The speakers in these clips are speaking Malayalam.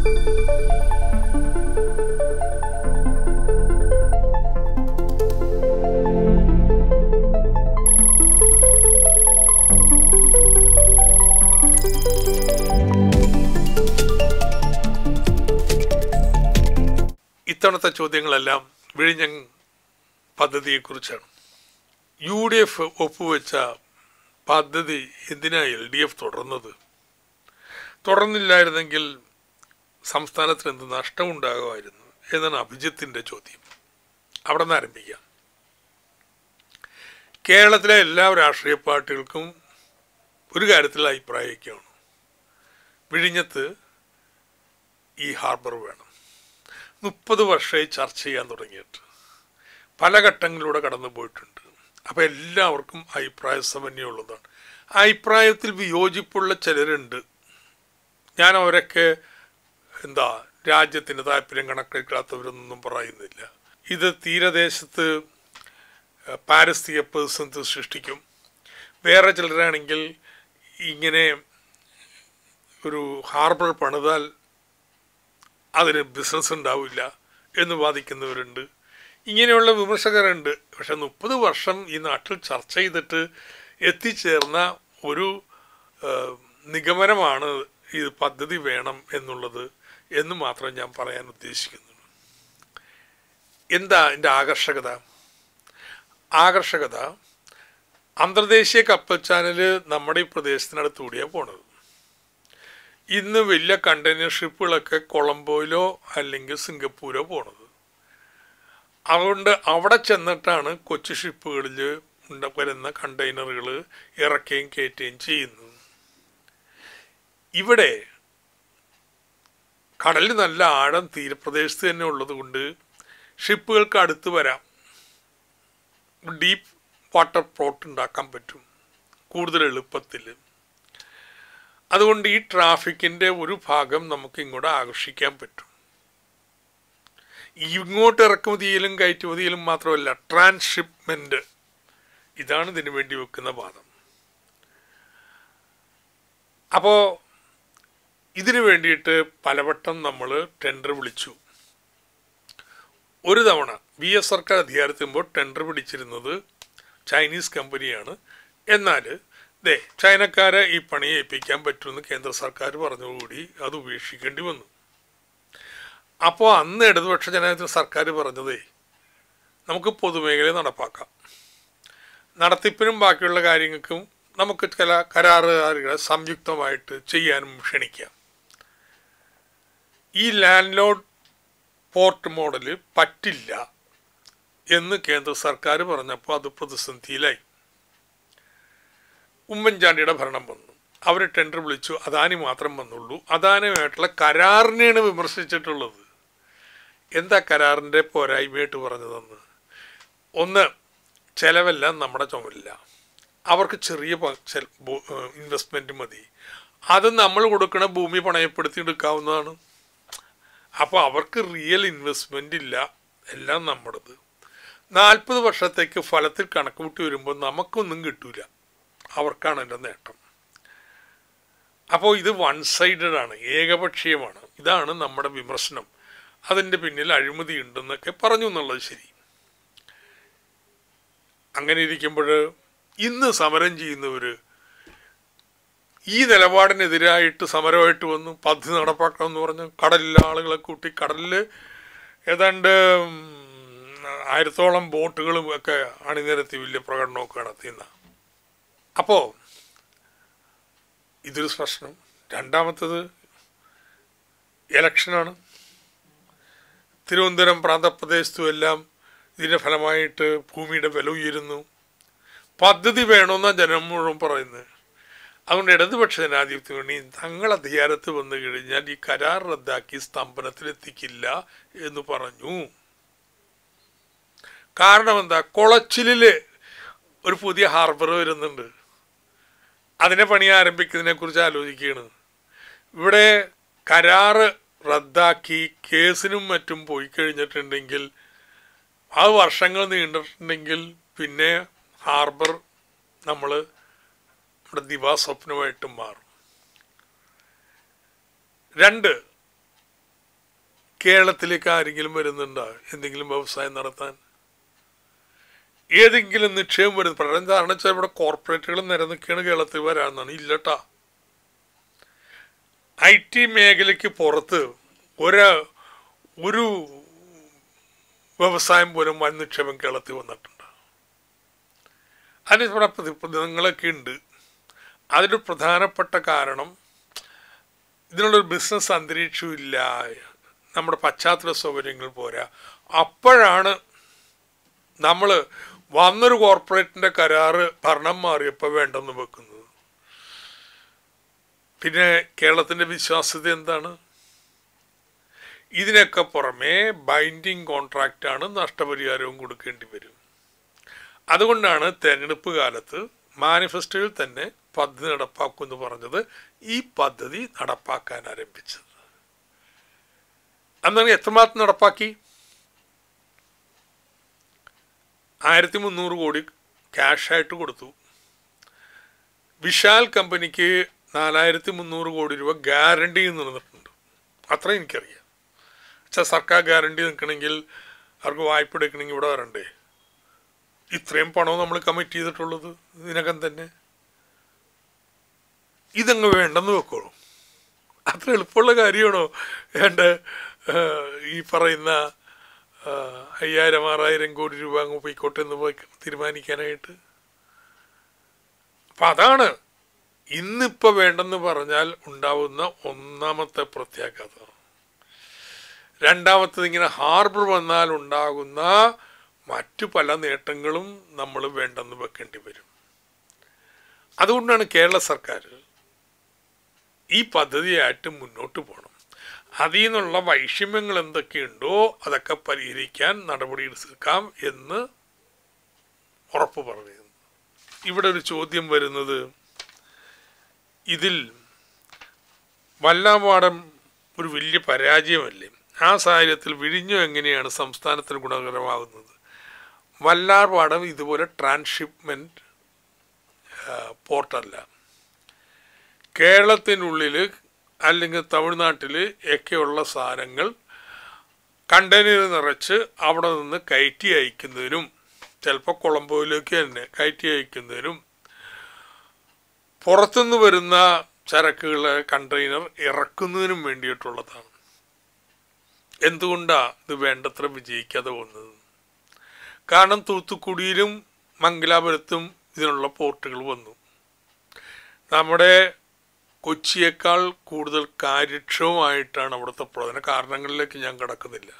ഇത്തവണത്തെ ചോദ്യങ്ങളെല്ലാം വിഴിഞ്ഞം പദ്ധതിയെക്കുറിച്ചാണ് യു ഡി എഫ് ഒപ്പുവെച്ച പദ്ധതി എന്തിനാ എൽ ഡി എഫ് തുടർന്നത് തുടർന്നില്ലായിരുന്നെങ്കിൽ സംസ്ഥാനത്തിന് എന്ത് നഷ്ടമുണ്ടാകുമായിരുന്നു എന്നാണ് അഭിജിത്തിൻ്റെ ചോദ്യം അവിടെ നിന്ന് ആരംഭിക്കാം കേരളത്തിലെ എല്ലാ രാഷ്ട്രീയ പാർട്ടികൾക്കും ഒരു കാര്യത്തിൽ അഭിപ്രായമൊക്കെയാണ് വിഴിഞ്ഞത്ത് ഈ ഹാർബർ വേണം മുപ്പത് വർഷമായി ചർച്ച ചെയ്യാൻ തുടങ്ങിയിട്ട് പല ഘട്ടങ്ങളിലൂടെ കടന്നു പോയിട്ടുണ്ട് അപ്പോൾ എല്ലാവർക്കും അഭിപ്രായ സമന്വയമുള്ളതാണ് അഭിപ്രായത്തിൽ വിയോജിപ്പുള്ള ചിലരുണ്ട് ഞാൻ അവരൊക്കെ എന്താ രാജ്യത്തിൻ്റെ താല്പര്യം കണക്കെടുക്കാത്തവരൊന്നും പറയുന്നില്ല ഇത് തീരദേശത്ത് പാരിസ്ഥിതിക പ്രതിസന്ധി സൃഷ്ടിക്കും വേറെ ചിലരാണെങ്കിൽ ഇങ്ങനെ ഒരു ഹാർബർ പണിതാൽ അതിന് ബിസിനസ് ഉണ്ടാവില്ല എന്ന് വാദിക്കുന്നവരുണ്ട് ഇങ്ങനെയുള്ള വിമർശകരുണ്ട് പക്ഷെ മുപ്പത് വർഷം ഈ നാട്ടിൽ ചർച്ച ചെയ്തിട്ട് എത്തിച്ചേർന്ന ഒരു ഏഹ്, നിഗമനമാണ് ഇത് പദ്ധതി വേണം എന്നുള്ളത് എന്ന് മാത്രം ഞാൻ പറയാൻ ഉദ്ദേശിക്കുന്നു എന്താ എൻ്റെ ആകർഷകത ആകർഷകത അന്തർദേശീയ കപ്പൽ ചാനൽ നമ്മുടെ ഈ പ്രദേശത്തിനടുത്തൂടിയാണ് പോണത് ഇന്ന് വലിയ കണ്ടെയ്നർ ഷിപ്പുകളൊക്കെ കൊളംബോയിലോ അല്ലെങ്കിൽ സിംഗപ്പൂരോ പോണത് അതുകൊണ്ട് അവിടെ ചെന്നിട്ടാണ് കൊച്ചു ഷിപ്പുകളിൽ ഉണ്ട വരുന്ന കണ്ടെയ്നറുകൾ ഇറക്കുകയും കയറ്റുകയും ചെയ്യുന്നത് ഇവിടെ കടലിൽ നല്ല ആഴം തീരപ്രദേശത്ത് തന്നെ ഉള്ളത് കൊണ്ട് ഷിപ്പുകൾക്ക് അടുത്ത് വരാം ഡീപ്പ് വാട്ടർ പ്ലോട്ട് ഉണ്ടാക്കാൻ പറ്റും കൂടുതൽ എളുപ്പത്തിൽ അതുകൊണ്ട് ഈ ട്രാഫിക്കിൻ്റെ ഒരു ഭാഗം നമുക്ക് ഇങ്ങോട്ട് ആകർഷിക്കാൻ പറ്റും ഇങ്ങോട്ട് ഇറക്കുമതിയിലും കയറ്റുമതിയിലും മാത്രമല്ല ട്രാൻസ്ഷിപ്മെന്റ് ഇതാണ് ഇതിനു വേണ്ടി വെക്കുന്ന വാദം അപ്പോൾ ഇതിനു വേണ്ടിയിട്ട് പലവട്ടം നമ്മൾ ടെൻഡർ വിളിച്ചു ഒരു തവണ വി എസ് സർക്കാർ അധികാരത്തുമ്പോൾ ടെൻഡർ പിടിച്ചിരുന്നത് ചൈനീസ് കമ്പനിയാണ് എന്നാൽ ദേ ചൈനക്കാരെ ഈ പണി ഏൽപ്പിക്കാൻ പറ്റുമെന്ന് കേന്ദ്ര സർക്കാർ പറഞ്ഞതോടുകൂടി അത് ഉപേക്ഷിക്കേണ്ടി വന്നു അപ്പോൾ അന്ന് ഇടതുപക്ഷ ജനാധിപത്യ സർക്കാർ പറഞ്ഞതേ നമുക്ക് പൊതുമേഖലയെ നടപ്പാക്കാം നടത്തിപ്പിനും ബാക്കിയുള്ള കാര്യങ്ങൾക്കും നമുക്ക് ചില കരാറുകാരുകളെ സംയുക്തമായിട്ട് ചെയ്യാനും ക്ഷണിക്കാം ഈ ലാൻഡ് ലോഡ് പോർട്ട് മോഡൽ പറ്റില്ല എന്ന് കേന്ദ്ര സർക്കാർ പറഞ്ഞപ്പോൾ അത് പ്രതിസന്ധിയിലായി ഉമ്മൻചാണ്ടിയുടെ ഭരണം വന്നു അവർ ടെൻഡർ വിളിച്ചു അദാനി മാത്രം വന്നുള്ളൂ അദാനിയുമായിട്ടുള്ള കരാറിനെയാണ് വിമർശിച്ചിട്ടുള്ളത് എന്താ കരാറിൻ്റെ പോരായ്മയായിട്ട് പറഞ്ഞതെന്ന് ഒന്ന് ചെലവെല്ലാം നമ്മുടെ ചുമലില്ല അവർക്ക് ചെറിയ ഇൻവെസ്റ്റ്മെൻറ്റ് മതി അത് നമ്മൾ കൊടുക്കുന്ന ഭൂമി പണയപ്പെടുത്തി എടുക്കാവുന്നതാണ് അപ്പോൾ അവർക്ക് റിയൽ ഇൻവെസ്റ്റ്മെൻ്റ് ഇല്ല എല്ലാം നമ്മുടേത് നാൽപ്പത് വർഷത്തേക്ക് ഫലത്തിൽ കണക്ക് കൂട്ടി വരുമ്പോൾ നമുക്കൊന്നും കിട്ടൂല അവർക്കാണ് എൻ്റെ നേട്ടം അപ്പോൾ ഇത് വൺ സൈഡഡ് ആണ് ഏകപക്ഷീയമാണ് ഇതാണ് നമ്മുടെ വിമർശനം അതിൻ്റെ പിന്നിൽ അഴിമതി ഉണ്ടെന്നൊക്കെ പറഞ്ഞു എന്നുള്ളത് ശരി അങ്ങനെ ഇരിക്കുമ്പോൾ ഇന്ന് സമരം ചെയ്യുന്നവർ ഈ നിലപാടിനെതിരായിട്ട് സമരമായിട്ട് വന്നു പദ്ധതി നടപ്പാക്കണമെന്ന് പറഞ്ഞു കടലിലെ ആളുകളെ കൂട്ടി കടലിൽ ഏതാണ്ട് ഉം, ആയിരത്തോളം ബോട്ടുകളും ഒക്കെ അണിനിരത്തി വലിയ പ്രകടനമൊക്കെ നടത്തിയെന്ന അപ്പോൾ ഇതൊരു പ്രശ്നം രണ്ടാമത്തത് ഇലക്ഷനാണ് തിരുവനന്തപുരം പ്രാന്തപ്രദേശത്തും എല്ലാം ഇതിൻ്റെ ഫലമായിട്ട് ഭൂമിയുടെ വില ഉയരുന്നു പദ്ധതി വേണമെന്നാണ് ജനം മുഴുവൻ പറയുന്നത് അതുകൊണ്ട് ഇടതുപക്ഷ ജനാധിപത്യ മുന്നണി തങ്ങൾ അധികാരത്ത് വന്നു കഴിഞ്ഞാൽ ഈ കരാർ റദ്ദാക്കി സ്തംഭനത്തിലെത്തിക്കില്ല എന്ന് പറഞ്ഞു കാരണം എന്താ കുളച്ചിലില് ഒരു പുതിയ ഹാർബർ വരുന്നുണ്ട് അതിനെ പണി ആരംഭിക്കുന്നതിനെ കുറിച്ച് ആലോചിക്കുകയാണ് ഇവിടെ കരാറ് റദ്ദാക്കി കേസിനും മറ്റും പോയി കഴിഞ്ഞിട്ടുണ്ടെങ്കിൽ അത് വർഷങ്ങൾ നീണ്ടിട്ടുണ്ടെങ്കിൽ പിന്നെ ഹാർബർ നമ്മൾ നമ്മുടെ ദിവാസ്വപ്നമായിട്ട് മാറും രണ്ട് കേരളത്തിലേക്ക് ആരെങ്കിലും വരുന്നുണ്ടോ എന്തെങ്കിലും വ്യവസായം നടത്താൻ ഏതെങ്കിലും നിക്ഷേപം വരുന്നു പ്രധാന കാരണം വെച്ചാൽ ഇവിടെ കോർപ്പറേറ്റുകൾ നിരനിൽക്കുകയാണ് കേരളത്തിൽ വരാമെന്നാണ് ഇല്ലട്ടാ ഐ ടി മേഖലയ്ക്ക് പുറത്ത് ഒരു ഒരു വ്യവസായം പോലും വൻ നിക്ഷേപം കേരളത്തിൽ വന്നിട്ടുണ്ട് അതിന് ഇവിടെ പ്രതിബന്ധങ്ങളൊക്കെ ഉണ്ട് അതിന് പ്രധാനപ്പെട്ട കാരണം ഇതിനുള്ളൊരു ബിസിനസ് അന്തരീക്ഷം ഇല്ല നമ്മുടെ പശ്ചാത്തല സൗകര്യങ്ങൾ പോരാ അപ്പോഴാണ് നമ്മൾ വന്നൊരു കോർപ്പറേറ്റിൻ്റെ കരാറ് ഭരണം മാറിയപ്പോൾ വേണ്ടെന്ന് വെക്കുന്നത് പിന്നെ കേരളത്തിൻ്റെ വിശ്വാസ്യത എന്താണ് ഇതിനൊക്കെ പുറമെ ബൈൻഡിങ് കോൺട്രാക്റ്റാണ് നഷ്ടപരിഹാരവും കൊടുക്കേണ്ടി വരും അതുകൊണ്ടാണ് തെരഞ്ഞെടുപ്പ് കാലത്ത് മാനിഫെസ്റ്റോയിൽ തന്നെ പദ്ധതി നടപ്പാക്കുമെന്ന് പറഞ്ഞത് ഈ പദ്ധതി നടപ്പാക്കാൻ ആരംഭിച്ചത് അന്നാണ് എത്രമാത്രം നടപ്പാക്കി ആയിരത്തി മുന്നൂറ് കോടി ക്യാഷായിട്ട് കൊടുത്തു വിശാൽ കമ്പനിക്ക് നാലായിരത്തി മുന്നൂറ് കോടി രൂപ ഗ്യാരണ്ടി നിന്നിട്ടുണ്ട് അത്ര എനിക്കറിയാം വെച്ചാൽ സർക്കാർ ഗ്യാരണ്ടി നിൽക്കണമെങ്കിൽ അവർക്ക് വായ്പ എടുക്കണമെങ്കിൽ ഇവിടെ വരണ്ടേ ഇത്രയും പണവും നമ്മൾ കമ്മിറ്റ് ചെയ്തിട്ടുള്ളത് ഇതിനകം തന്നെ ഇതങ്ങ് വേണ്ടെന്ന് വെക്കോളൂ അത്ര എളുപ്പമുള്ള കാര്യമാണോ വേണ്ട ഈ പറയുന്ന അയ്യായിരം ആറായിരം കോടി രൂപ അങ്ങ് പോയിക്കോട്ടെ എന്ന് പോയി തീരുമാനിക്കാനായിട്ട് അപ്പം അതാണ് ഇന്നിപ്പോൾ വേണ്ടെന്ന് പറഞ്ഞാൽ ഉണ്ടാവുന്ന ഒന്നാമത്തെ പ്രത്യാഘാതം രണ്ടാമത്തത് ഇങ്ങനെ ഹാർബർ വന്നാൽ ഉണ്ടാകുന്ന മറ്റു പല നേട്ടങ്ങളും നമ്മൾ വേണ്ടെന്ന് വെക്കേണ്ടി വരും അതുകൊണ്ടാണ് കേരള സർക്കാർ ഈ പദ്ധതിയായിട്ട് മുന്നോട്ട് പോകണം അതിൽ നിന്നുള്ള വൈഷമ്യങ്ങൾ എന്തൊക്കെയുണ്ടോ അതൊക്കെ പരിഹരിക്കാൻ നടപടി എടുക്കാം എന്ന് ഉറപ്പ് പറയുന്നു ഇവിടെ ഒരു ചോദ്യം വരുന്നത് ഇതിൽ വല്ലാപാടം ഒരു വലിയ പരാജയമല്ലേ ആ സാഹചര്യത്തിൽ വിഴിഞ്ഞു എങ്ങനെയാണ് സംസ്ഥാനത്തിന് ഗുണകരമാകുന്നത് വല്ലാർപാടം ഇതുപോലെ ട്രാൻസ്ഷിപ്മെൻറ്റ് പോർട്ടല്ല കേരളത്തിനുള്ളിൽ അല്ലെങ്കിൽ തമിഴ്നാട്ടിൽ ഒക്കെയുള്ള സാധനങ്ങൾ കണ്ടെയ്നർ നിറച്ച് അവിടെ നിന്ന് കയറ്റി അയക്കുന്നതിനും ചിലപ്പോൾ കൊളംബോയിലേക്ക് തന്നെ കയറ്റി അയക്കുന്നതിനും പുറത്തുനിന്ന് വരുന്ന ചരക്കുകൾ കണ്ടെയ്നർ ഇറക്കുന്നതിനും വേണ്ടിയിട്ടുള്ളതാണ് എന്തുകൊണ്ടാണ് ഇത് വേണ്ടത്ര വിജയിക്കാതെ പോകുന്നത് കാരണം തൂത്തുക്കുടിയിലും മംഗലാപുരത്തും ഇതിനുള്ള പോർട്ടുകൾ വന്നു നമ്മുടെ കൊച്ചിയേക്കാൾ കൂടുതൽ കാര്യക്ഷമമായിട്ടാണ് അവിടുത്തെ പ്രധാന കാരണങ്ങളിലേക്ക് ഞാൻ കടക്കുന്നില്ല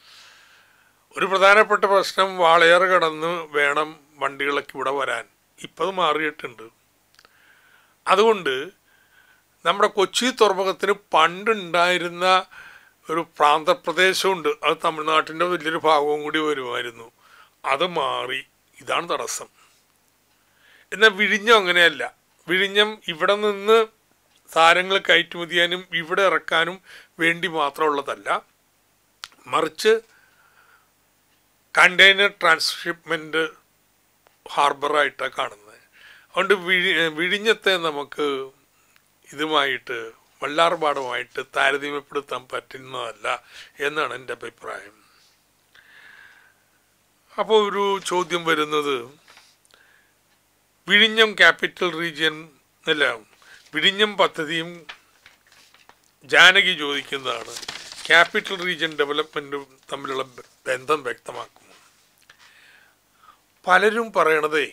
ഒരു പ്രധാനപ്പെട്ട പ്രശ്നം വാളയാറ് കടന്ന് വേണം വണ്ടികളൊക്കെ ഇവിടെ വരാൻ ഇപ്പം അത് മാറിയിട്ടുണ്ട് അതുകൊണ്ട് നമ്മുടെ കൊച്ചി തുറമുഖത്തിന് പണ്ടുണ്ടായിരുന്ന ഒരു പ്രാന്തപ്രദേശമുണ്ട് അത് തമിഴ്നാട്ടിൻ്റെ വലിയൊരു ഭാഗവും കൂടി വരുമായിരുന്നു അത് മാറി ഇതാണ് തടസ്സം എന്നാൽ വിഴിഞ്ഞം അങ്ങനെയല്ല വിഴിഞ്ഞം ഇവിടെ നിന്ന് സാധനങ്ങൾ കയറ്റുമതി ചെയ്യാനും ഇവിടെ ഇറക്കാനും വേണ്ടി മാത്രമുള്ളതല്ല മറിച്ച് കണ്ടെയ്നർ ട്രാൻസ്ഷിപ്മെൻറ്റ് ഹാർബറായിട്ടാണ് കാണുന്നത് അതുകൊണ്ട് വിഴി വിഴിഞ്ഞത്തെ നമുക്ക് ഇതുമായിട്ട് വള്ളാർപാടുമായിട്ട് താരതമ്യപ്പെടുത്താൻ പറ്റുന്നതല്ല എന്നാണ് എൻ്റെ അഭിപ്രായം അപ്പോൾ ഒരു ചോദ്യം വരുന്നത് വിഴിഞ്ഞം ക്യാപിറ്റൽ റീജിയൻ അല്ല വിഴിഞ്ഞം പദ്ധതിയും ജാനകി ചോദിക്കുന്നതാണ് ക്യാപിറ്റൽ റീജിയൻ ഡെവലപ്മെൻറ്റും തമ്മിലുള്ള ബന്ധം വ്യക്തമാക്കും പലരും പറയണതേ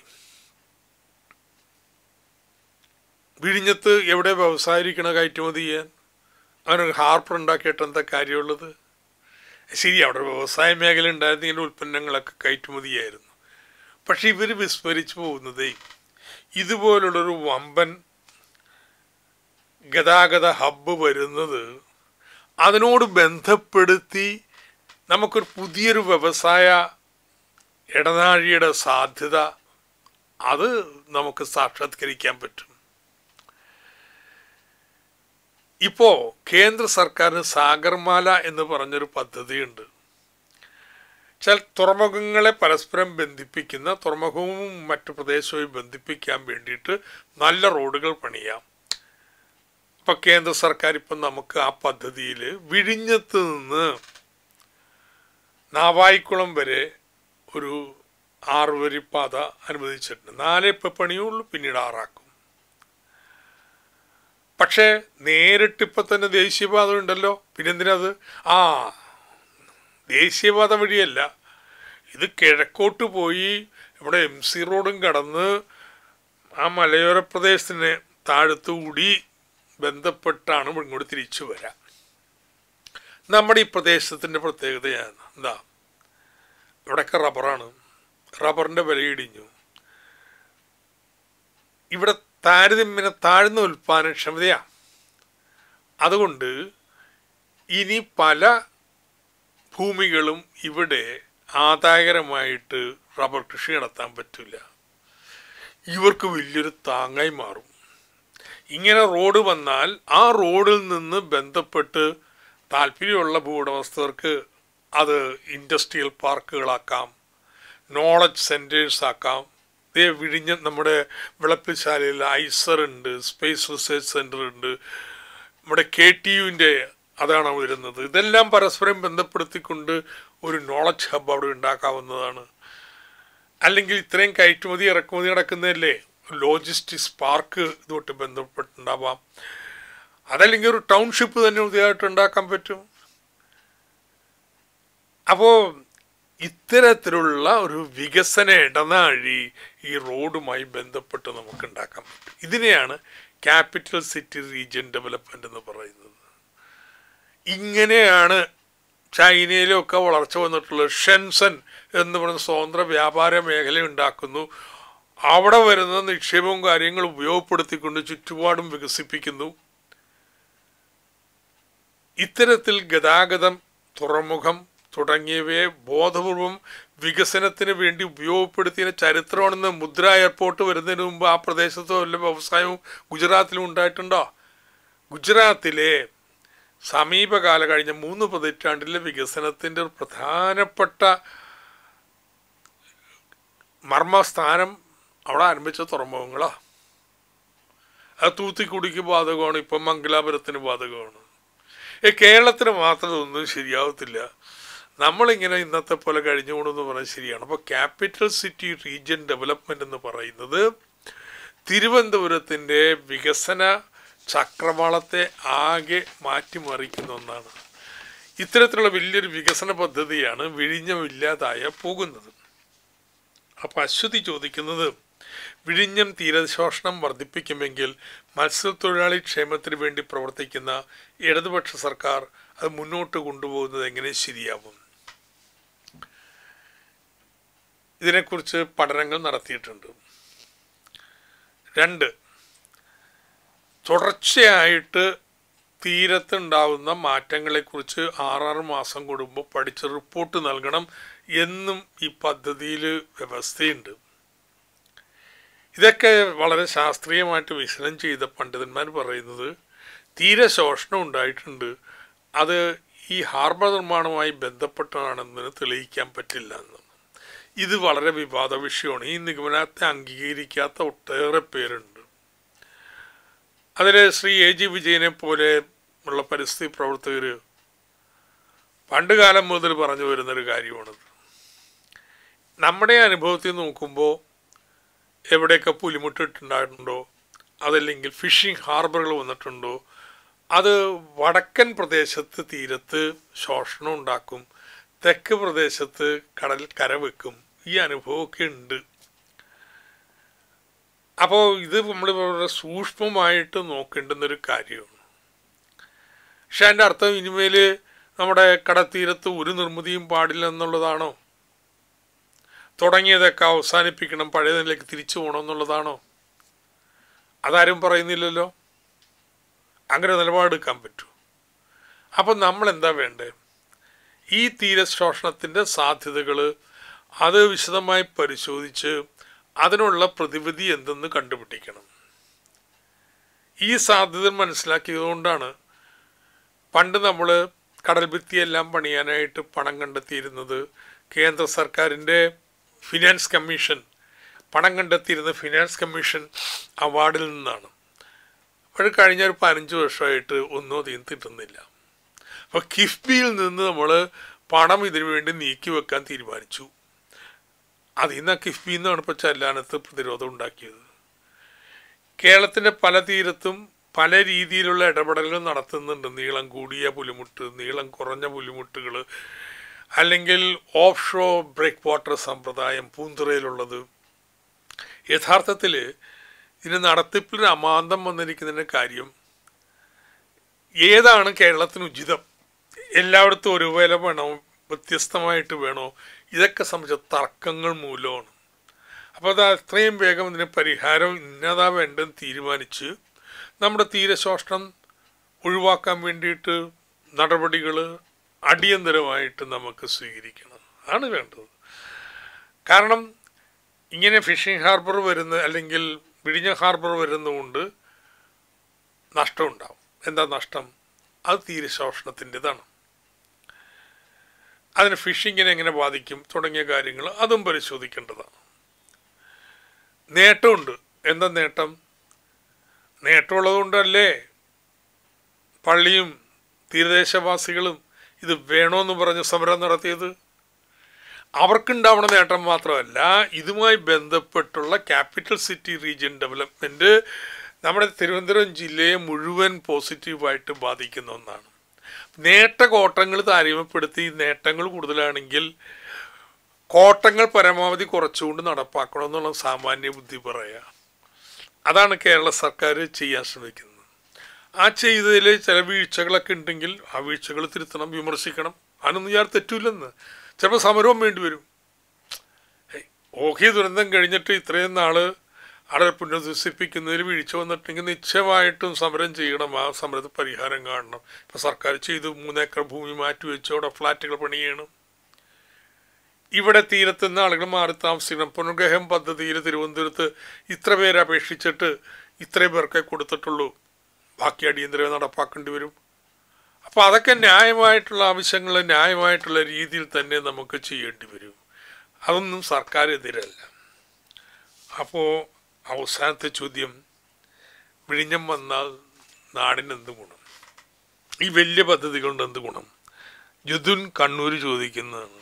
വിഴിഞ്ഞത്ത് എവിടെ വ്യവസായിരിക്കണ കയറ്റുമതി ചെയ്യാൻ അവനൊരു ഹാർപ്പർ ഉണ്ടാക്കിയിട്ട് എന്താ കാര്യമുള്ളത് ശരി അവിടെ വ്യവസായ മേഖല ഉണ്ടായിരുന്നെങ്കിൽ ഉൽപ്പന്നങ്ങളൊക്കെ കയറ്റുമതിയായിരുന്നു പക്ഷെ ഇവർ വിസ്മരിച്ചു പോകുന്നതേ ഇതുപോലുള്ളൊരു വമ്പൻ ഗതാഗത ഹബ്ബ് വരുന്നത് അതിനോട് ബന്ധപ്പെടുത്തി നമുക്കൊരു പുതിയൊരു വ്യവസായ ഇടനാഴിയുടെ സാധ്യത അത് നമുക്ക് സാക്ഷാത്കരിക്കാൻ പറ്റും ഇപ്പോൾ കേന്ദ്ര സർക്കാരിന് സാഗർമാല എന്ന് പറഞ്ഞൊരു പദ്ധതിയുണ്ട് ചില തുറമുഖങ്ങളെ പരസ്പരം ബന്ധിപ്പിക്കുന്ന തുറമുഖവും മറ്റു പ്രദേശവും ബന്ധിപ്പിക്കാൻ വേണ്ടിയിട്ട് നല്ല റോഡുകൾ പണിയാം ഇപ്പം കേന്ദ്ര സർക്കാർ ഇപ്പം നമുക്ക് ആ പദ്ധതിയിൽ വിഴിഞ്ഞത്ത് നിന്ന് നാവായിക്കുളം വരെ ഒരു ആറുവരി പാത അനുവദിച്ചിട്ടുണ്ട് നാലേ ഇപ്പം പണിയുള്ളൂ പിന്നീട് ആറാക്കും പക്ഷേ നേരിട്ടിപ്പോൾ തന്നെ ദേശീയപാത ഉണ്ടല്ലോ പിന്നെന്തിനത് ആ ദേശീയപാത വഴിയല്ല ഇത് കിഴക്കോട്ട് പോയി ഇവിടെ എം സി റോഡും കടന്ന് ആ മലയോര പ്രദേശത്തിന് താഴത്തുകൂടി ബന്ധപ്പെട്ടാണ് ഇങ്ങോട്ട് തിരിച്ചു വരാം നമ്മുടെ ഈ പ്രദേശത്തിൻ്റെ പ്രത്യേകതയാണ് എന്താ ഇവിടെയൊക്കെ റബ്ബറാണ് റബ്ബറിൻ്റെ വില ഇടിഞ്ഞു ഇവിടെ താരതമ്യേന താഴ്ന്ന ഉൽപ്പാദനക്ഷമതയാണ് അതുകൊണ്ട് ഇനി പല ഭൂമികളും ഇവിടെ ആദായകരമായിട്ട് റബ്ബർ കൃഷി നടത്താൻ പറ്റില്ല ഇവർക്ക് വലിയൊരു താങ്ങായി മാറും ഇങ്ങനെ റോഡ് വന്നാൽ ആ റോഡിൽ നിന്ന് ബന്ധപ്പെട്ട് താല്പര്യമുള്ള ഭൂവുടമസ്ഥർക്ക് അത് ഇൻഡസ്ട്രിയൽ പാർക്കുകളാക്കാം നോളജ് സെൻറ്റേഴ്സ് ആക്കാം ഇതേ വിഴിഞ്ഞ നമ്മുടെ വിളപ്പിശാലയിൽ ഐസർ ഉണ്ട് സ്പേസ് റിസർച്ച് സെൻറ്റർ ഉണ്ട് നമ്മുടെ കെ ടി യുവിൻ്റെ അതാണ് വരുന്നത് ഇതെല്ലാം പരസ്പരം ബന്ധപ്പെടുത്തിക്കൊണ്ട് ഒരു നോളജ് ഹബ് അവിടെ ഉണ്ടാക്കാവുന്നതാണ് അല്ലെങ്കിൽ ഇത്രയും കയറ്റുമതി ഇറക്കുമതി നടക്കുന്നതല്ലേ ലോജിസ്റ്റിക്സ് പാർക്ക് ഇതുമായിട്ട് ബന്ധപ്പെട്ടുണ്ടാവാം അതല്ലെങ്കിൽ ഒരു ടൗൺഷിപ്പ് തന്നെ പുതിയതായിട്ട് ഉണ്ടാക്കാൻ പറ്റും അപ്പോൾ ഇത്തരത്തിലുള്ള ഒരു വികസന ഇടനാഴി ഈ റോഡുമായി ബന്ധപ്പെട്ട് നമുക്ക് ഉണ്ടാക്കാൻ പറ്റും ഇതിനെയാണ് ക്യാപിറ്റൽ സിറ്റി റീജിയൻ ഡെവലപ്മെന്റ് എന്ന് പറയുന്നത് ഇങ്ങനെയാണ് ചൈനയിലൊക്കെ വളർച്ച വന്നിട്ടുള്ള ഷെൻസൺ എന്ന് പറയുന്ന സ്വതന്ത്ര വ്യാപാര മേഖല ഉണ്ടാക്കുന്നു അവിടെ വരുന്ന നിക്ഷേപവും കാര്യങ്ങളും ഉപയോഗപ്പെടുത്തിക്കൊണ്ട് ചുറ്റുപാടും വികസിപ്പിക്കുന്നു ഇത്തരത്തിൽ ഗതാഗതം തുറമുഖം തുടങ്ങിയവയെ ബോധപൂർവം വികസനത്തിന് വേണ്ടി ഉപയോഗപ്പെടുത്തിയ ചരിത്രമാണെന്ന് മുദ്ര എയർപോർട്ട് വരുന്നതിന് മുമ്പ് ആ പ്രദേശത്തോ വല്ല വ്യവസായവും ഗുജറാത്തിലും ഉണ്ടായിട്ടുണ്ടോ ഗുജറാത്തിലെ സമീപകാല കഴിഞ്ഞ മൂന്ന് പതിറ്റാണ്ടിലെ വികസനത്തിൻ്റെ ഒരു പ്രധാനപ്പെട്ട മർമ്മസ്ഥാനം അവിടെ ആരംഭിച്ച തുറമുഖങ്ങളാണ് അത് തൂത്തിക്കുടിക്ക് ബാധകമാണ് ഇപ്പം മംഗലാപുരത്തിന് ബാധകമാണ് ഈ കേരളത്തിന് മാത്രം ഇതൊന്നും ശരിയാവത്തില്ല നമ്മളിങ്ങനെ ഇന്നത്തെ പോലെ കഴിഞ്ഞു പോകണമെന്ന് പറഞ്ഞാൽ ശരിയാണ് അപ്പോൾ ക്യാപിറ്റൽ സിറ്റി റീജിയൻ ഡെവലപ്മെന്റ് എന്ന് പറയുന്നത് തിരുവനന്തപുരത്തിൻ്റെ വികസന ചക്രവാളത്തെ ആകെ മാറ്റിമറിക്കുന്ന ഒന്നാണ് ഇത്തരത്തിലുള്ള വലിയൊരു വികസന പദ്ധതിയാണ് വിഴിഞ്ഞമില്ലാതായ പോകുന്നത് അപ്പോൾ അശ്വതി ചോദിക്കുന്നത് വിഴിഞ്ഞം തീരശോഷണം വർദ്ധിപ്പിക്കുമെങ്കിൽ മത്സ്യത്തൊഴിലാളി ക്ഷേമത്തിന് വേണ്ടി പ്രവർത്തിക്കുന്ന ഇടതുപക്ഷ സർക്കാർ അത് മുന്നോട്ട് കൊണ്ടുപോകുന്നത് എങ്ങനെ ശരിയാവും ഇതിനെക്കുറിച്ച് പഠനങ്ങൾ നടത്തിയിട്ടുണ്ട് രണ്ട് തുടർച്ചയായിട്ട് തീരത്തുണ്ടാവുന്ന മാറ്റങ്ങളെക്കുറിച്ച് ആറാറ് മാസം കൂടുമ്പോൾ പഠിച്ച് റിപ്പോർട്ട് നൽകണം എന്നും ഈ പദ്ധതിയിൽ വ്യവസ്ഥയുണ്ട് ഇതൊക്കെ വളരെ ശാസ്ത്രീയമായിട്ട് വിശകലനം ചെയ്ത പണ്ഡിതന്മാർ പറയുന്നത് തീരെ ശോഷണം ഉണ്ടായിട്ടുണ്ട് അത് ഈ ഹാർബർ നിർമ്മാണവുമായി ബന്ധപ്പെട്ടതാണെന്ന് തെളിയിക്കാൻ പറ്റില്ല എന്ന് ഇത് വളരെ വിവാദ വിഷയമാണ് ഈ നിഗമനത്തെ അംഗീകരിക്കാത്ത ഒട്ടേറെ പേരുണ്ട് അതിൽ ശ്രീ എ ജി വിജയനെ പോലെ ഉള്ള പരിസ്ഥിതി പ്രവർത്തകർ പണ്ട് കാലം മുതൽ പറഞ്ഞു വരുന്നൊരു കാര്യമാണത് നമ്മുടെ അനുഭവത്തിൽ നോക്കുമ്പോൾ എവിടെയൊക്കെ പുലിമുട്ടിട്ടുണ്ടായിട്ടുണ്ടോ അതല്ലെങ്കിൽ ഫിഷിംഗ് ഹാർബറുകൾ വന്നിട്ടുണ്ടോ അത് വടക്കൻ പ്രദേശത്ത് തീരത്ത് ശോഷണം ഉണ്ടാക്കും തെക്ക് പ്രദേശത്ത് കടൽ കരവെക്കും ഈ അനുഭവമൊക്കെ ഉണ്ട് അപ്പോൾ ഇത് നമ്മൾ വളരെ സൂക്ഷ്മമായിട്ട് നോക്കേണ്ടുന്നൊരു കാര്യമാണ് പക്ഷെ അതിൻ്റെ അർത്ഥം ഇനിമേൽ നമ്മുടെ കടത്തീരത്ത് ഒരു നിർമ്മിതിയും പാടില്ല എന്നുള്ളതാണോ തുടങ്ങിയതൊക്കെ അവസാനിപ്പിക്കണം പഴയ നിലയ്ക്ക് തിരിച്ചു പോകണം എന്നുള്ളതാണോ അതാരും പറയുന്നില്ലല്ലോ അങ്ങനെ നിലപാടെടുക്കാൻ പറ്റൂ അപ്പം നമ്മൾ എന്താ വേണ്ടേ ഈ തീരശോഷണത്തിൻ്റെ സാധ്യതകൾ അത് വിശദമായി പരിശോധിച്ച് അതിനുള്ള പ്രതിവിധി എന്തെന്ന് കണ്ടുപിടിക്കണം ഈ സാധ്യത മനസ്സിലാക്കിയതുകൊണ്ടാണ് പണ്ട് നമ്മൾ കടൽ ഭിത്തിയെല്ലാം പണിയാനായിട്ട് പണം കണ്ടെത്തിയിരുന്നത് കേന്ദ്ര സർക്കാരിൻ്റെ ഫിനാൻസ് കമ്മീഷൻ പണം കണ്ടെത്തിയിരുന്ന ഫിനാൻസ് കമ്മീഷൻ അവാർഡിൽ നിന്നാണ് അപ്പോൾ കഴിഞ്ഞ ഒരു പതിനഞ്ച് വർഷമായിട്ട് ഒന്നും അധികം കിട്ടുന്നില്ല അപ്പോൾ കിഫ്ബിയിൽ നിന്ന് നമ്മൾ പണം ഇതിനു വേണ്ടി നീക്കി വെക്കാൻ തീരുമാനിച്ചു അതിൽ നിന്ന് കിഫ്ബിയിൽ നിന്നാണ് ഇപ്പോൾ ചെല്ലാനത്ത് പ്രതിരോധം ഉണ്ടാക്കിയത് കേരളത്തിൻ്റെ പല തീരത്തും പല രീതിയിലുള്ള ഇടപെടലുകൾ നടത്തുന്നുണ്ട് നീളം കൂടിയ പുലിമുട്ട് നീളം കുറഞ്ഞ പുലിമുട്ടുകൾ അല്ലെങ്കിൽ ഓഫ് ഷോ ബ്രേക്ക് വാട്ടർ സമ്പ്രദായം പൂന്തുറയിലുള്ളത് യഥാർത്ഥത്തിൽ ഇതിന് നടത്തിപ്പിൽ അമാന്തം വന്നിരിക്കുന്നതിൻ്റെ കാര്യം ഏതാണ് കേരളത്തിന് ഉചിതം എല്ലായിടത്തും ഒരുപോലെ വേണോ വ്യത്യസ്തമായിട്ട് വേണോ ഇതൊക്കെ സംബന്ധിച്ച തർക്കങ്ങൾ മൂലമാണ് അപ്പോൾ അത് അത്രയും വേഗം ഇതിന് പരിഹാരം ഇന്നതാ വേണ്ടെന്ന് തീരുമാനിച്ച് നമ്മുടെ തീരശോഷണം ഒഴിവാക്കാൻ വേണ്ടിയിട്ട് നടപടികൾ അടിയന്തരമായിട്ട് നമുക്ക് സ്വീകരിക്കണം ആണ് വേണ്ടത് കാരണം ഇങ്ങനെ ഫിഷിംഗ് ഹാർബർ വരുന്ന അല്ലെങ്കിൽ വിഴിഞ്ഞ ഹാർബർ വരുന്നതുകൊണ്ട് നഷ്ടമുണ്ടാവും എന്താ നഷ്ടം അത് തീരശോഷണത്തിൻ്റെതാണ് അതിന് ഫിഷിങ്ങിനെ എങ്ങനെ ബാധിക്കും തുടങ്ങിയ കാര്യങ്ങൾ അതും പരിശോധിക്കേണ്ടതാണ് നേട്ടമുണ്ട് എന്താ നേട്ടം നേട്ടമുള്ളതുകൊണ്ടല്ലേ പള്ളിയും തീരദേശവാസികളും ഇത് വേണമെന്ന് പറഞ്ഞ് സമരം നടത്തിയത് അവർക്കുണ്ടാവുന്ന നേട്ടം മാത്രമല്ല ഇതുമായി ബന്ധപ്പെട്ടുള്ള ക്യാപിറ്റൽ സിറ്റി റീജിയൻ ഡെവലപ്മെൻറ്റ് നമ്മുടെ തിരുവനന്തപുരം ജില്ലയെ മുഴുവൻ പോസിറ്റീവായിട്ട് ബാധിക്കുന്ന ഒന്നാണ് നേട്ടകോട്ടങ്ങൾ താരതമ്യപ്പെടുത്തി നേട്ടങ്ങൾ കൂടുതലാണെങ്കിൽ കോട്ടങ്ങൾ പരമാവധി കുറച്ചുകൊണ്ട് നടപ്പാക്കണമെന്നുള്ള സാമാന്യ ബുദ്ധി പറയുക അതാണ് കേരള സർക്കാർ ചെയ്യാൻ ശ്രമിക്കുന്നത് ആ ചെയ്തതിൽ ചില വീഴ്ചകളൊക്കെ ഉണ്ടെങ്കിൽ ആ വീഴ്ചകൾ തിരുത്തണം വിമർശിക്കണം അതിനൊന്നും ഞാൻ തെറ്റൂലെന്ന് ചിലപ്പോൾ സമരവും വേണ്ടി വരും ഓഹി ദുരന്തം കഴിഞ്ഞിട്ട് ഇത്രയും നാള് അവിടെ പുനരധിവസിപ്പിക്കുന്നതിൽ വീഴ്ച വന്നിട്ടുണ്ടെങ്കിൽ നിശ്ചയമായിട്ടും സമരം ചെയ്യണം ആ സമരത്തിൽ പരിഹാരം കാണണം ഇപ്പം സർക്കാർ ചെയ്തു മൂന്നേക്കർ ഭൂമി മാറ്റി വെച്ച് അവിടെ ഫ്ലാറ്റുകൾ പണിയണം ഇവിടെ തീരത്ത് നിന്ന് ആളുകൾ മാറി താമസിക്കണം പുനർഗ്രഹം പദ്ധതിയിൽ തിരുവനന്തപുരത്ത് ഇത്ര പേര് അപേക്ഷിച്ചിട്ട് ഇത്രയും പേർക്കേ കൊടുത്തിട്ടുള്ളൂ ബാക്കി അടിയന്തരം നടപ്പാക്കേണ്ടി വരും അപ്പോൾ അതൊക്കെ ന്യായമായിട്ടുള്ള ആവശ്യങ്ങൾ ന്യായമായിട്ടുള്ള രീതിയിൽ തന്നെ നമുക്ക് ചെയ്യേണ്ടി വരും അതൊന്നും സർക്കാർ എതിരല്ല അപ്പോൾ അവസാനത്തെ ചോദ്യം വിഴിഞ്ഞം വന്നാൽ നാടിന് എന്ത് ഗുണം ഈ വലിയ പദ്ധതികൾ കൊണ്ട് എന്ത് ഗുണം യുദ്ധുൻ കണ്ണൂർ ചോദിക്കുന്നതാണ്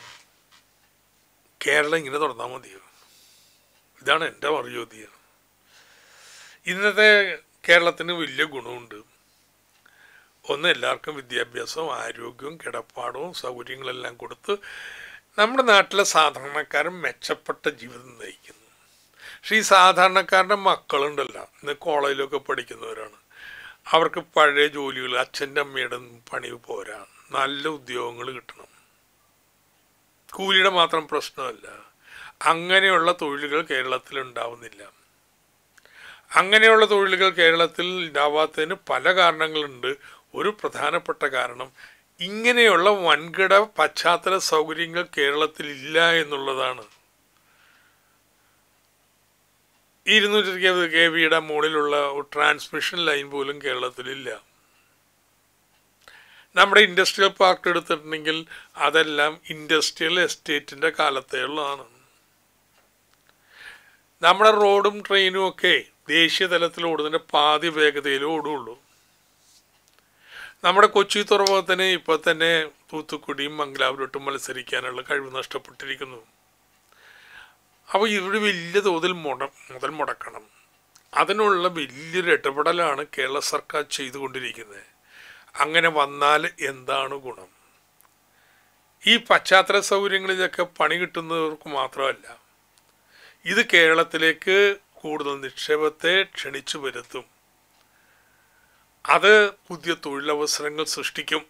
കേരളം ഇങ്ങനെ തുറന്നാൽ മതിയോ ഇതാണ് എൻ്റെ മറുചോദ്യം ഇന്നത്തെ കേരളത്തിന് വലിയ ഗുണമുണ്ട് ഒന്ന് എല്ലാവർക്കും വിദ്യാഭ്യാസവും ആരോഗ്യവും കിടപ്പാടവും സൗകര്യങ്ങളെല്ലാം കൊടുത്ത് നമ്മുടെ നാട്ടിലെ സാധാരണക്കാരൻ മെച്ചപ്പെട്ട ജീവിതം നയിക്കുന്നു പക്ഷേ ഈ സാധാരണക്കാരുടെ മക്കളുണ്ടല്ലോ ഇന്ന് കോളേജിലൊക്കെ പഠിക്കുന്നവരാണ് അവർക്ക് പഴയ ജോലികൾ അച്ഛൻ്റെ അമ്മയുടെ പണി പോരാ നല്ല ഉദ്യോഗങ്ങൾ കിട്ടണം കൂലിയുടെ മാത്രം പ്രശ്നമല്ല അങ്ങനെയുള്ള തൊഴിലുകൾ കേരളത്തിൽ ഉണ്ടാവുന്നില്ല അങ്ങനെയുള്ള തൊഴിലുകൾ കേരളത്തിൽ ഉണ്ടാവാത്തതിന് പല കാരണങ്ങളുണ്ട് ഒരു പ്രധാനപ്പെട്ട കാരണം ഇങ്ങനെയുള്ള വൻകിട പശ്ചാത്തല സൗകര്യങ്ങൾ കേരളത്തിൽ ഇല്ല എന്നുള്ളതാണ് ഇരുന്നൂറ്റി കെ വിയുടെ മുകളിലുള്ള ട്രാൻസ്മിഷൻ ലൈൻ പോലും കേരളത്തിലില്ല നമ്മുടെ ഇൻഡസ്ട്രിയൽ പാർക്ക് എടുത്തിട്ടുണ്ടെങ്കിൽ അതെല്ലാം ഇൻഡസ്ട്രിയൽ എസ്റ്റേറ്റിൻ്റെ കാലത്തേയുള്ളതാണ് നമ്മുടെ റോഡും ട്രെയിനും ഒക്കെ ദേശീയ തലത്തിൽ ഓടുന്നതിൻ്റെ പാതി വേഗതയിലേ ഓടുള്ളൂ നമ്മുടെ കൊച്ചി തുറമുഖത്തിന് ഇപ്പോൾ തന്നെ തൂത്തുക്കുടിയും മംഗലാപുരത്തും മത്സരിക്കാനുള്ള കഴിവ് നഷ്ടപ്പെട്ടിരിക്കുന്നു അപ്പോൾ ഇവിടെ വലിയ തോതിൽ മുട മുതൽ മുടക്കണം അതിനുള്ള വലിയൊരു ഇടപെടലാണ് കേരള സർക്കാർ ചെയ്തുകൊണ്ടിരിക്കുന്നത് അങ്ങനെ വന്നാൽ എന്താണ് ഗുണം ഈ പശ്ചാത്തല സൗകര്യങ്ങളിലൊക്കെ പണി കിട്ടുന്നവർക്ക് മാത്രമല്ല ഇത് കേരളത്തിലേക്ക് കൂടുതൽ നിക്ഷേപത്തെ ക്ഷണിച്ചു വരുത്തും അത് പുതിയ തൊഴിലവസരങ്ങൾ സൃഷ്ടിക്കും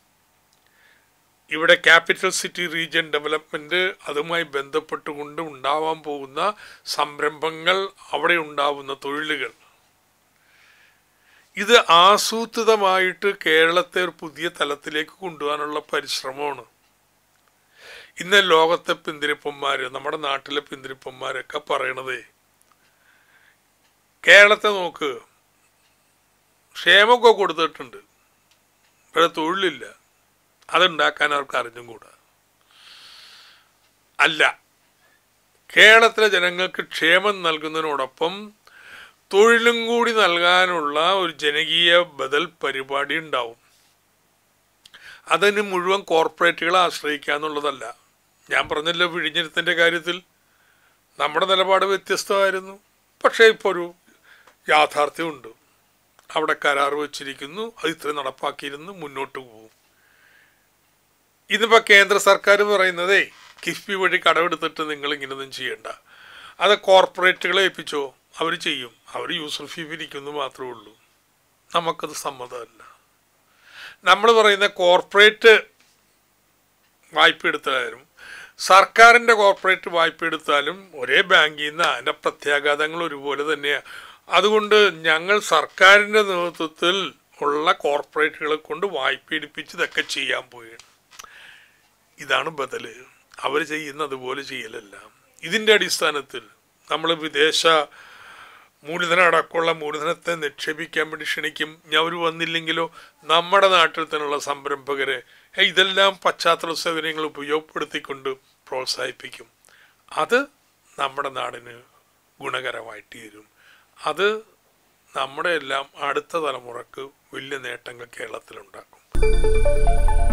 ഇവിടെ ക്യാപിറ്റൽ സിറ്റി റീജിയൻ ഡെവലപ്മെൻറ്റ് അതുമായി ബന്ധപ്പെട്ടുകൊണ്ട് ഉണ്ടാവാൻ പോകുന്ന സംരംഭങ്ങൾ അവിടെ ഉണ്ടാവുന്ന തൊഴിലുകൾ ഇത് ആസൂത്രിതമായിട്ട് കേരളത്തെ ഒരു പുതിയ തലത്തിലേക്ക് കൊണ്ടുപോകാനുള്ള പരിശ്രമമാണ് ഇന്ന് ലോകത്തെ പിന്തിരിപ്പന്മാർ നമ്മുടെ നാട്ടിലെ പിന്തിരിപ്പന്മാരൊക്കെ പറയണത് കേരളത്തെ നോക്ക് ക്ഷേമമൊക്കെ കൊടുത്തിട്ടുണ്ട് ഇവിടെ തൊഴിലില്ല അതുണ്ടാക്കാൻ അവർക്ക് അറിഞ്ഞും കൂടാ അല്ല കേരളത്തിലെ ജനങ്ങൾക്ക് ക്ഷേമം നൽകുന്നതിനോടൊപ്പം തൊഴിലും കൂടി നൽകാനുള്ള ഒരു ജനകീയ ബദൽ പരിപാടി ഉണ്ടാവും അതിന് മുഴുവൻ കോർപ്പറേറ്റുകളെ ആശ്രയിക്കുക എന്നുള്ളതല്ല ഞാൻ പറഞ്ഞല്ലോ വിഴിഞ്ഞത്തിൻ്റെ കാര്യത്തിൽ നമ്മുടെ നിലപാട് വ്യത്യസ്തമായിരുന്നു പക്ഷേ ഇപ്പോൾ ഒരു യാഥാർത്ഥ്യമുണ്ട് അവിടെ കരാർ വച്ചിരിക്കുന്നു അത് ഇത്ര നടപ്പാക്കിയിരുന്നു മുന്നോട്ട് പോകും ഇതിപ്പോൾ കേന്ദ്ര സർക്കാർ പറയുന്നതേ കിഫ്ബി വഴി കടമെടുത്തിട്ട് നിങ്ങൾ ഇങ്ങനെയൊന്നും ചെയ്യണ്ട അത് കോർപ്പറേറ്റുകളെ ഏൽപ്പിച്ചോ അവർ ചെയ്യും അവർ യൂസർ ഫീ പിരിക്കുന്നു മാത്രമേ ഉള്ളൂ നമുക്കത് സമ്മതമല്ല നമ്മൾ പറയുന്ന കോർപ്പറേറ്റ് വായ്പ എടുത്താലും സർക്കാരിൻ്റെ കോർപ്പറേറ്റ് വായ്പ എടുത്താലും ഒരേ ബാങ്കിൽ നിന്ന് അതിൻ്റെ പ്രത്യാഘാതങ്ങൾ ഒരുപോലെ തന്നെയാണ് അതുകൊണ്ട് ഞങ്ങൾ സർക്കാരിൻ്റെ നേതൃത്വത്തിൽ ഉള്ള കോർപ്പറേറ്റുകളെ കൊണ്ട് വായ്പ എടുപ്പിച്ച് ഇതൊക്കെ ചെയ്യാൻ പോവുകയാണ് ഇതാണ് ബദല് അവർ ചെയ്യുന്ന അതുപോലെ ചെയ്യലല്ല ഇതിൻ്റെ അടിസ്ഥാനത്തിൽ നമ്മൾ വിദേശ മൂലധനം അടക്കമുള്ള മൂലധനത്തെ നിക്ഷേപിക്കാൻ വേണ്ടി ക്ഷണിക്കും ഞാൻ അവർ വന്നില്ലെങ്കിലോ നമ്മുടെ നാട്ടിൽ തന്നെയുള്ള സംരംഭകരെ "ഹേ, ഇതെല്ലാം പശ്ചാത്തല സൗകര്യങ്ങൾ ഉപയോഗപ്പെടുത്തിക്കൊണ്ട് പ്രോത്സാഹിപ്പിക്കും അത് നമ്മുടെ നാടിന് ഗുണകരമായിട്ട് തീരും അത് നമ്മുടെ എല്ലാം അടുത്ത തലമുറക്ക് വലിയ നേട്ടങ്ങൾ കേരളത്തിലുണ്ടാക്കും